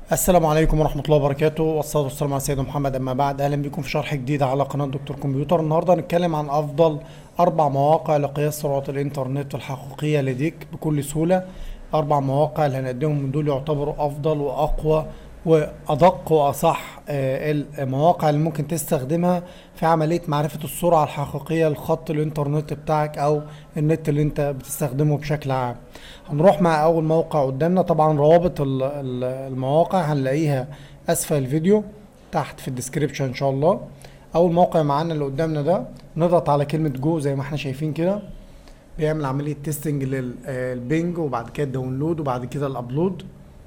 السلام عليكم ورحمة الله وبركاته والصلاة والسلام على سيدنا محمد أما بعد أهلا بكم في شرح جديد على قناة دكتور كمبيوتر النهاردة هنتكلم عن أفضل أربع مواقع لقياس سرعة الإنترنت الحقيقية لديك بكل سهولة أربع مواقع اللي هنقدمهم من دول يعتبروا أفضل وأقوى وأدق وأصح آه، المواقع اللي ممكن تستخدمها في عملية معرفة السرعة الحقيقية لخط الإنترنت بتاعك أو النت اللي أنت بتستخدمه بشكل عام هنروح مع أول موقع قدامنا طبعا روابط ال- ال- المواقع هنلاقيها أسفل الفيديو تحت في الديسكريبشن إن شاء الله أول موقع معانا اللي قدامنا ده نضغط على كلمة جو زي ما احنا شايفين كده بيعمل عملية تيستنج للبينج وبعد كده الداونلود وبعد كده الأبلود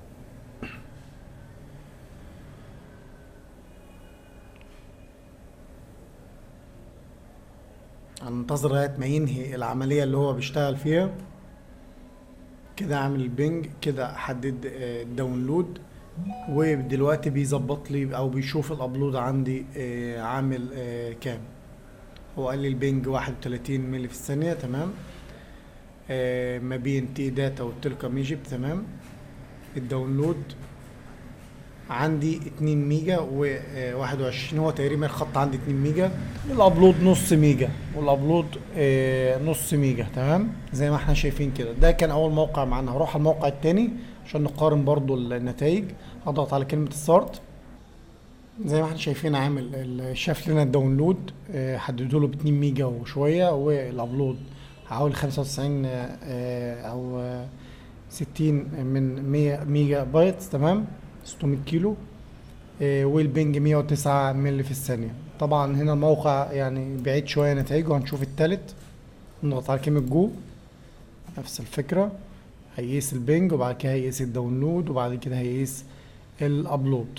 هننتظر لغايه ما ينهي العمليه اللي هو بيشتغل فيها كده عامل البنج كده حدد آه، الداونلود ودلوقتي بيظبط لي او بيشوف الابلود عندي آه، عامل آه، كام هو قال لي البنج 31 ملي في الثانيه تمام آه، ما بين تي داتا والتلكم ايجيبت تمام الداونلود عندي 2 ميجا و21 هو تقريبا الخط عندي 2 ميجا الابلود نص ميجا والابلود آه، نص ميجا تمام زي ما احنا شايفين كده ده كان اول موقع معانا هروح على الموقع التاني عشان نقارن برضو النتائج هضغط على كلمة ستارت زي ما احنا شايفين عامل ال- شاف لنا الداونلود آه، حددوا له ب 2 ميجا وشوية والابلود حوالي 95 آه، او آه، 60 من 100 ميجا بايت تمام 600 كيلو آه، والبنج 109 ملي في الثانية طبعا هنا الموقع يعني بعيد شوية نتائجه هنشوف التالت نضغط على كلمة جو نفس الفكرة هيقيس البنج وبعد كده هيقيس الداونلود وبعد كده هيقيس الابلود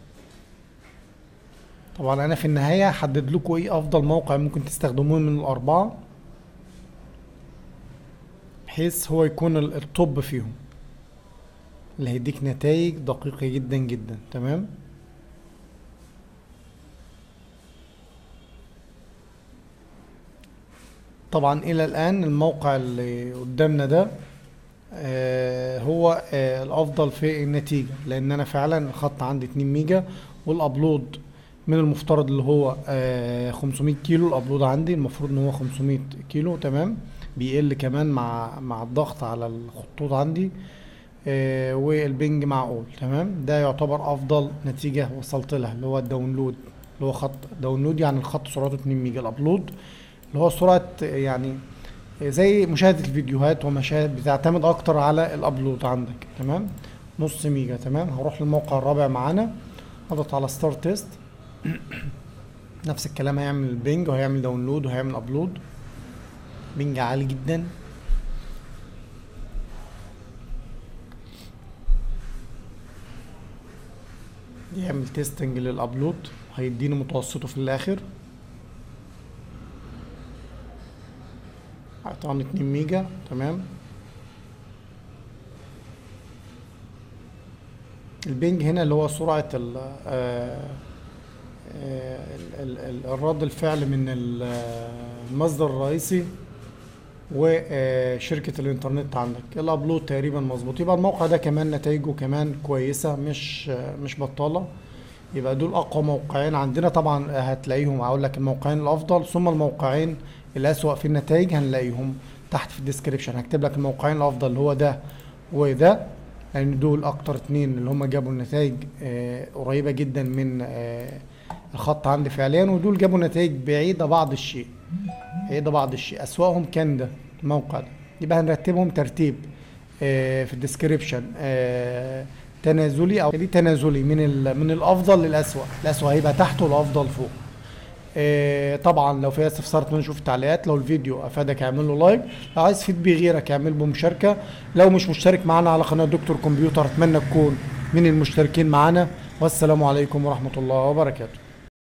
طبعا انا في النهاية هحدد لكم ايه افضل موقع ممكن تستخدموه من الاربعة بحيث هو يكون ال- التوب فيهم اللي هيديك نتائج دقيقة جدا جدا تمام طبعا الى الان الموقع اللي قدامنا ده آه هو آه الافضل في النتيجة لان انا فعلا الخط عندي 2 ميجا والابلود من المفترض اللي هو آه 500 كيلو الابلود عندي المفروض ان هو 500 كيلو تمام بيقل كمان مع مع الضغط على الخطوط عندي آه، والبنج معقول تمام ده يعتبر افضل نتيجة وصلت لها اللي هو الداونلود اللي هو خط داونلود يعني الخط سرعته 2 ميجا الابلود اللي هو سرعة آه، يعني آه، زي مشاهدة الفيديوهات ومشاهد بتعتمد اكتر على الابلود عندك تمام نص ميجا تمام هروح للموقع الرابع معانا اضغط على ستارت تيست نفس الكلام هيعمل البنج وهيعمل داونلود وهيعمل ابلود بنج عالي جدا يعمل تيستنج للابلود هيديني متوسطه في الاخر اعطاني 2 ميجا تمام البنج هنا اللي هو سرعة ال آه، آه، ال- ال- الرد الفعل من ال- آه، المصدر الرئيسي وشركة الانترنت عندك الابلود تقريبا مظبوط يبقى الموقع ده كمان نتائجه كمان كويسة مش مش بطالة يبقى دول اقوى موقعين عندنا طبعا هتلاقيهم هقول لك الموقعين الافضل ثم الموقعين الاسوأ في النتائج هنلاقيهم تحت في الديسكريبشن هكتب لك الموقعين الافضل اللي هو ده وده لان دول اكتر اتنين اللي هم جابوا النتائج آه، قريبة جدا من آه، الخط عندي فعليا ودول جابوا نتائج بعيدة بعض الشيء بعيدة بعض الشيء أسوأهم كان ده الموقع ده يبقى هنرتبهم ترتيب آه، في الديسكريبشن آه، تنازلي او دي تنازلي من ال- من الافضل للاسوأ الاسوأ هيبقى تحت والافضل فوق آه، طبعا لو في استفسار اتمنى نشوف التعليقات لو الفيديو افادك اعمل له لايك لو عايز تفيد بيه غيرك اعمل له مشاركه لو مش مشترك معانا على قناه دكتور كمبيوتر اتمنى تكون من المشتركين معانا والسلام عليكم ورحمه الله وبركاته